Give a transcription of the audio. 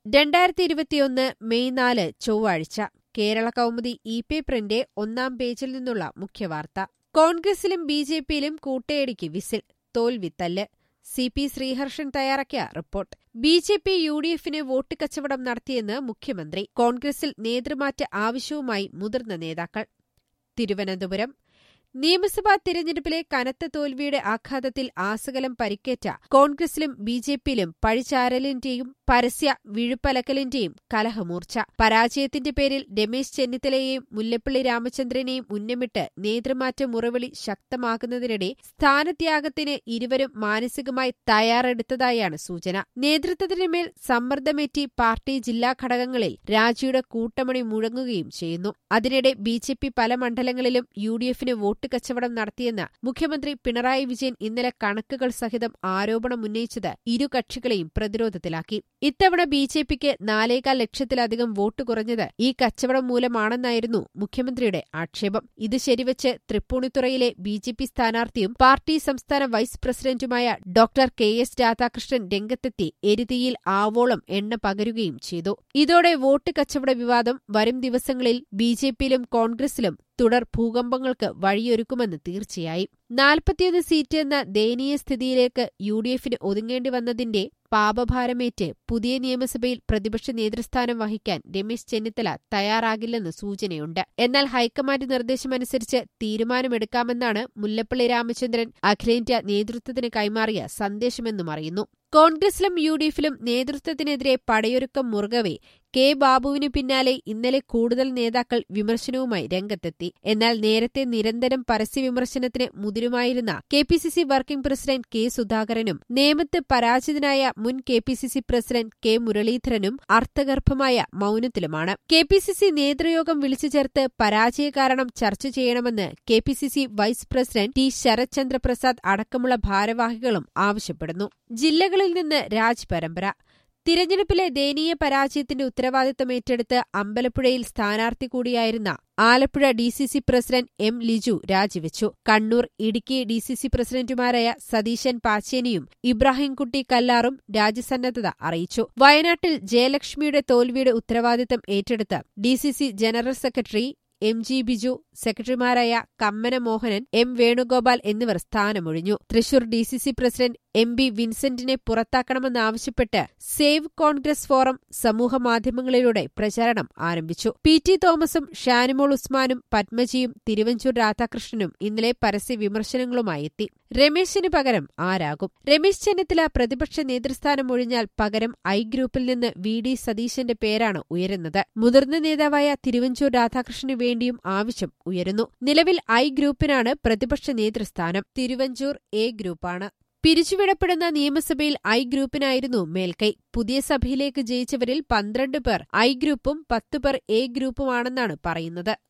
രണ്ടായിരത്തി ഇരുപത്തിയൊന്ന് മെയ് നാല് ചൊവ്വാഴ്ച കേരള കൗമുദി ഇ പേപ്പറിന്റെ ഒന്നാം പേജിൽ നിന്നുള്ള മുഖ്യവാർത്ത കോൺഗ്രസിലും ബി ജെ പിയിലും കൂട്ടയടിക്ക് വിസിൽ തോൽവിത്തല്ല് സി പി ശ്രീഹർഷൻ തയ്യാറാക്കിയ report B J P U D എഫിന് വോട്ട് കച്ചവടം നടത്തിയെന്ന് മുഖ്യമന്ത്രി കോൺഗ്രസിൽ നേതൃമാറ്റ ആവശ്യവുമായി മുതിർന്ന നേതാക്കൾ തിരുവനന്തപുരം നിയമസഭാ തിരഞ്ഞെടുപ്പിലെ കനത്ത തോൽവിയുടെ ആഘാതത്തിൽ ആസകലം പരിക്കേറ്റ കോൺഗ്രസിലും ബി ജെ പിയിലും പഴിചാരലിന്റെയും പരസ്യ വിഴുപ്പലക്കലിന്റെയും കലഹമൂർച്ച പരാജയത്തിന്റെ പേരിൽ രമേശ് ചെന്നിത്തലയെയും മുല്ലപ്പള്ളി രാമചന്ദ്രനെയും ഉന്നമിട്ട് നേതൃമാറ്റ മുറവിളി ശക്തമാകുന്നതിനിടെ സ്ഥാനത്യാഗത്തിന് ഇരുവരും മാനസികമായി തയ്യാറെടുത്തതായാണ് സൂചന നേതൃത്വത്തിനുമേൽ സമ്മർദ്ദമേറ്റി പാർട്ടി ജില്ലാ ഘടകങ്ങളിൽ രാജിയുടെ കൂട്ടമണി മുഴങ്ങുകയും ചെയ്യുന്നു അതിനിടെ ബി ജെ പി പല മണ്ഡലങ്ങളിലും യു ഡി എഫിന് വോട്ട് കച്ചവടം നടത്തിയെന്ന് മുഖ്യമന്ത്രി പിണറായി വിജയൻ ഇന്നലെ കണക്കുകൾ സഹിതം ആരോപണമുന്നയിച്ചത് ഇരു കക്ഷികളെയും പ്രതിരോധത്തിലാക്കി ഇത്തവണ ബി ജെ പിക്ക് നാലേകാൽ ലക്ഷത്തിലധികം വോട്ട് കുറഞ്ഞത് ഈ കച്ചവടം മൂലമാണെന്നായിരുന്നു മുഖ്യമന്ത്രിയുടെ ആക്ഷേപം ഇത് ശരിവച്ച് തൃപ്പൂണിത്തുറയിലെ ബി ജെ പി സ്ഥാനാർത്ഥിയും പാർട്ടി സംസ്ഥാന വൈസ് പ്രസിഡന്റുമായ ഡോക്ടർ കെ എസ് രാധാകൃഷ്ണൻ രംഗത്തെത്തി എരുതിയിൽ ആവോളം എണ്ണ പകരുകയും ചെയ്തു ഇതോടെ വോട്ട് കച്ചവട വിവാദം വരും ദിവസങ്ങളിൽ ബി ജെ പിയിലും കോൺഗ്രസിലും തുടർ ഭൂകമ്പങ്ങൾക്ക് വഴിയൊരുക്കുമെന്ന് തീർച്ചയായും നാൽപ്പത്തിയൊന്ന് സീറ്റ് എന്ന ദയനീയ സ്ഥിതിയിലേക്ക് യു ഡി എഫിന് ഒതുങ്ങേണ്ടി വന്നതിന്റെ പാപഭാരമേറ്റ് പുതിയ നിയമസഭയിൽ പ്രതിപക്ഷ നേതൃസ്ഥാനം വഹിക്കാൻ രമേശ് ചെന്നിത്തല തയ്യാറാകില്ലെന്ന് സൂചനയുണ്ട് എന്നാൽ ഹൈക്കമാൻഡ് നിർദ്ദേശമനുസരിച്ച് തീരുമാനമെടുക്കാമെന്നാണ് മുല്ലപ്പള്ളി രാമചന്ദ്രൻ അഖിലേന്ത്യാ നേതൃത്വത്തിന് കൈമാറിയ സന്ദേശമെന്നും അറിയുന്നു കോൺഗ്രസിലും യു ഡി എഫിലും നേതൃത്വത്തിനെതിരെ പടയൊരുക്കം മുറുകവെ കെ ബാബുവിനു പിന്നാലെ ഇന്നലെ കൂടുതൽ നേതാക്കൾ വിമർശനവുമായി രംഗത്തെത്തി എന്നാൽ നേരത്തെ നിരന്തരം പരസ്യവിമർശനത്തിന് മുതിരുമായിരുന്ന K P C C working president K സുധാകരനും നേമത്ത് പരാജിതനായ മുൻ K P C C president K മുരളീധരനും അർത്ഥഗർഭമായ മൌനത്തിലുമാണ് കെ പി സി സി നേതൃയോഗം വിളിച്ചു ചേർത്ത് പരാജയ കാരണം ചർച്ച ചെയ്യണമെന്ന് K P C C vice president T Sarath Chandra Prasad അടക്കമുള്ള ഭാരവാഹികളും ആവശ്യപ്പെടുന്നു ജില്ലകളിൽ നിന്ന് രാജ് പരമ്പര തിരഞ്ഞെടുപ്പിലെ ദയനീയ പരാജയത്തിന്റെ ഉത്തരവാദിത്തം ഏറ്റെടുത്ത് അമ്പലപ്പുഴയിൽ സ്ഥാനാർത്ഥി കൂടിയായിരുന്ന Alappuzha D C C president M Liju രാജിവെച്ചു Kannur Idukki D C C പ്രസിഡന്റുമാരായ സതീശൻ പാച്ചേനിയും ഇബ്രാഹിംകുട്ടി കല്ലാറും രാജ്യസന്നദ്ധത അറിയിച്ചു വയനാട്ടിൽ ജയലക്ഷ്മിയുടെ തോൽവിയുടെ ഉത്തരവാദിത്തം ഏറ്റെടുത്ത് D C C general secretary M G Biju സെക്രട്ടറിമാരായ കമ്മന മോഹനൻ എം വേണുഗോപാൽ എന്നിവർ സ്ഥാനമൊഴിഞ്ഞു Thrissur D C C president M B വിൻസെന്റിനെ പുറത്താക്കണമെന്നാവശ്യപ്പെട്ട് സേവ് കോൺഗ്രസ് ഫോറം സമൂഹമാധ്യമങ്ങളിലൂടെ പ്രചാരണം ആരംഭിച്ചു പി ടി തോമസും ഷാനിമോൾ ഉസ്മാനും പത്മജിയും തിരുവഞ്ചൂർ രാധാകൃഷ്ണനും ഇന്നലെ പരസ്യ വിമർശനങ്ങളുമായി എത്തി രമേശിന് പകരം ആരാകും രമേശ് ചെന്നിത്തല പ്രതിപക്ഷ നേതൃസ്ഥാനം ഒഴിഞ്ഞാൽ പകരം ഐ ഗ്രൂപ്പിൽ നിന്ന് വി ഡി സതീശന്റെ പേരാണ് ഉയരുന്നത് മുതിർന്ന നേതാവായ തിരുവഞ്ചൂർ രാധാകൃഷ്ണന് വേണ്ടിയും ആവശ്യം ഉയരുന്നു നിലവിൽ ഐ ഗ്രൂപ്പിനാണ് പ്രതിപക്ഷ നേതൃസ്ഥാനം തിരുവഞ്ചൂർ എ ഗ്രൂപ്പാണ് പിരിച്ചുവിടപ്പെടുന്ന നിയമസഭയിൽ ഐ ഗ്രൂപ്പിനായിരുന്നു മേൽക്കൈ പുതിയ സഭയിലേക്ക് ജയിച്ചവരിൽ പന്ത്രണ്ട് പേർ ഐ ഗ്രൂപ്പും പത്ത് പേർ എ ഗ്രൂപ്പുമാണെന്നാണ് പറയുന്നത്